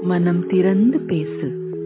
மனம் திறந்து பேசு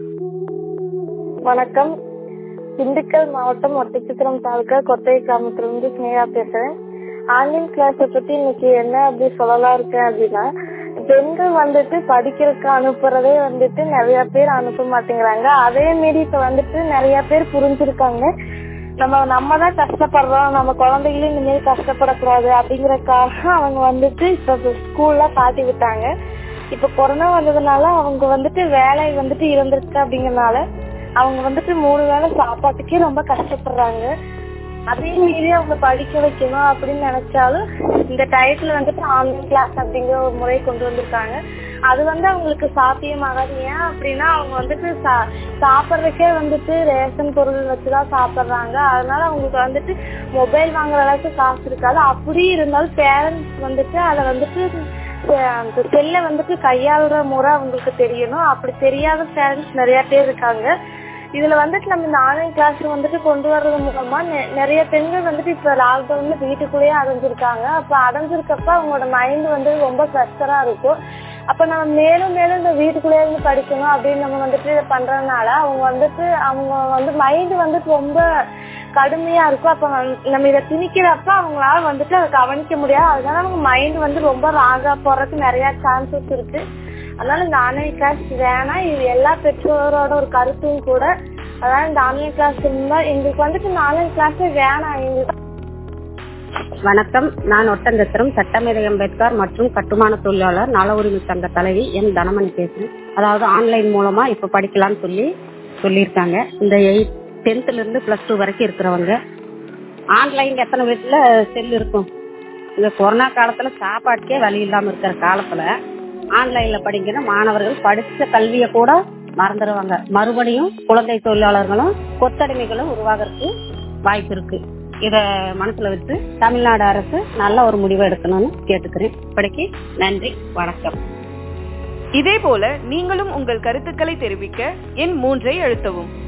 வணக்கம் திண்டுக்கல் மாவட்டம் ஒட்டச்சித்திரம் தாலுக்கா கொத்தை கிராமத்திலிருந்து ஸ்னேகா பேசுறேன் ஆன்லைன் கிளாஸ பத்தி இன்னைக்கு என்ன அப்படி சொல்லலாம் இருக்கேன் அப்படின்னா பெண்கள் வந்துட்டு படிக்கிறதுக்கு அனுப்புறதே வந்துட்டு நிறைய பேர் அனுப்ப மாட்டேங்கிறாங்க அதே மீறி இப்ப வந்துட்டு நிறைய பேர் புரிஞ்சிருக்காங்க நம்ம நம்ம தான் கஷ்டப்படுறோம் நம்ம குழந்தைகளும் இந்த மாதிரி கஷ்டப்படக்கூடாது அப்படிங்கறதுக்காக அவங்க வந்துட்டு இப்ப ஸ்கூல்ல பாட்டி விட்டாங்க இப்ப கொரோனா வந்ததுனால அவங்க வந்துட்டு வேலை வந்துட்டு இருந்திருக்கு அப்படிங்கறனால அவங்க வந்துட்டு மூணு வேளை சாப்பாட்டுக்கே ரொம்ப கஷ்டப்படுறாங்க அதே மீறி அவங்க படிக்க வைக்கணும் அப்படின்னு நினைச்சாலும் இந்த டயத்துல வந்துட்டு ஆன்லைன் கிளாஸ் அப்படிங்கிற ஒரு முறை கொண்டு வந்திருக்காங்க அது வந்து அவங்களுக்கு சாத்தியமாகாது ஏன் அப்படின்னா அவங்க வந்துட்டு சா- சாப்பிட்றதுக்கே வந்துட்டு ரேஷன் பொருள் வச்சுதான் சாப்பிடுறாங்க அதனால அவங்களுக்கு வந்துட்டு மொபைல் வாங்குற அளவுக்கு காசு இருக்காது அப்படி இருந்தாலும் பேரண்ட்ஸ் வந்துட்டு அதை வந்துட்டு அஹ் அந்த செல்லை வந்துட்டு கையாளுற முறை அவங்களுக்கு தெரியணும் அப்படி தெரியாத பேரண்ட்ஸ் நிறைய பேர் இருக்காங்க இதுல வந்துட்டு நம்ம இந்த ஆன்லைன் கிளாஸ் வந்துட்டு கொண்டு வர்றது மூலமா நெ- நிறைய பெண்கள் வந்துட்டு இப்ப லாக்டவுன்ல வீட்டுக்குள்ளேயே அடைஞ்சிருக்காங்க அப்ப அடைஞ்சிருக்கப்ப அவங்களோட மைண்ட் வந்து ரொம்ப ப்ரெஷரா இருக்கும் அப்ப நம்ம மேலும் மேலும் இந்த வீட்டுக்குள்ளேயே இருந்து படிக்கணும் அப்படின்னு நம்ம வந்துட்டு இதை பண்றதுனால அவங்க வந்துட்டு அவங்க வந்து மைண்ட் வந்துட்டு ரொம்ப கடுமையா இருக்கும் அப்ப வந்து நம்ம இதை திணிக்கிறப்ப அவங்களால வந்துட்டு அதை கவனிக்க முடியாது அதனால அவங்க மைண்ட் வந்து ரொம்ப ராகா போறதுக்கு நிறைய சான்சஸ் இருக்கு அதனால இந்த ஆன்லைன் கிளாஸ் வேணாம் இது எல்லா பெற்றோரோட ஒரு கருத்தும் கூட அதாவது இந்த ஆன்லைன் கிளாஸ் இருந்தா எங்களுக்கு வந்துட்டு இந்த ஆன்லைன் கிளாஸே வேணாம் எங்களுக்கு வணக்கம் நான் ஒட்டந்தத்திரம் சட்டமேதை அம்பேத்கர் மற்றும் கட்டுமான தொழிலாளர் நல உரிமை சங்க தலைவி என் தனமணி பேசுறேன் அதாவது ஆன்லைன் மூலமா இப்ப படிக்கலாம்னு சொல்லி சொல்லியிருக்காங்க இந்த எயிட் டென்த்ல இருந்து பிளஸ் டூ வரைக்கும் இருக்கிறவங்க ஆன்லைன் எத்தனை வீட்டுல செல் இருக்கும் இந்த கொரோனா காலத்துல சாப்பாட்டுக்கே வழி இல்லாம இருக்கிற காலத்துல ஆன்லைன்ல படிக்கிற மாணவர்கள் படிச்ச கல்வியை கூட மறந்துடுவாங்க மறுபடியும் குழந்தை தொழிலாளர்களும் கொத்தடிமைகளும் உருவாகிறதுக்கு வாய்ப்பு இருக்கு இத மனசுல வச்சு தமிழ்நாடு அரசு நல்ல ஒரு முடிவை எடுக்கணும்னு கேட்டுக்கிறேன் இப்படிக்கு நன்றி வணக்கம் இதேபோல நீங்களும் உங்கள் கருத்துக்களை தெரிவிக்க எண் மூன்றை அழுத்தவும்